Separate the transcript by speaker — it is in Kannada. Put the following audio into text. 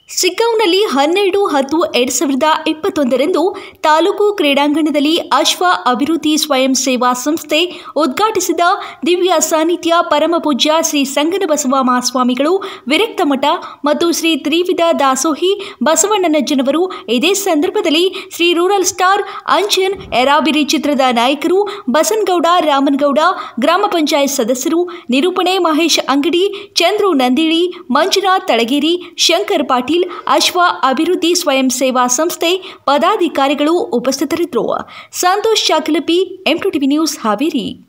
Speaker 1: ಸಿಗ್ಗಾಂವ್ನಲ್ಲಿ ಹನ್ನೆರಡು ಹತ್ತು ಎರಡ್ ಸಾವಿರದ ಇಪ್ಪತ್ತೊಂದರಂದು ತಾಲೂಕು ಕ್ರೀಡಾಂಗಣದಲ್ಲಿ ಅಶ್ವ ಅಭಿವೃದ್ಧಿ ಸ್ವಯಂ ಸೇವಾ ಸಂಸ್ಥೆ ಉದ್ಘಾಟಿಸಿದ ದಿವ್ಯ ಸಾನ್ನಿಧ್ಯ ಪರಮಪೂಜ್ಯ ಶ್ರೀ ಸಂಗನಬಸವ ಮಹಾಸ್ವಾಮಿಗಳು ವಿರಕ್ತ ಮಠ ಮತ್ತು ಶ್ರೀ ತ್ರಿವಿಧ ದಾಸೋಹಿ ಬಸವಣ್ಣನಜ್ಜನವರು ಇದೇ ಸಂದರ್ಭದಲ್ಲಿ ಶ್ರೀ ರೂರಲ್ ಸ್ಟಾರ್ ಅಂಜನ್ ಎರಾಬಿರಿ ಚಿತ್ರದ ನಾಯಕರು ಬಸನಗೌಡ ರಾಮನಗೌಡ ಗ್ರಾಮ ಪಂಚಾಯತ್ ಸದಸ್ಯರು ನಿರೂಪಣೆ ಮಹೇಶ್ ಅಂಗಡಿ ಚಂದ್ರು ನಂದಿಳಿ ಮಂಜುನಾಥ್ ತಳಗೇರಿ ಶಂಕರ್ ಪಾಟೀಲ್ ಅಶ್ವ ಅಭಿವೃದ್ಧಿ ಸ್ವಯಂ ಸೇವಾ ಸಂಸ್ಥೆ ಪದಾಧಿಕಾರಿಗಳು ಉಪಸ್ಥಿತರಿದ್ದರು Santosh Chakalapi M TV news Haveri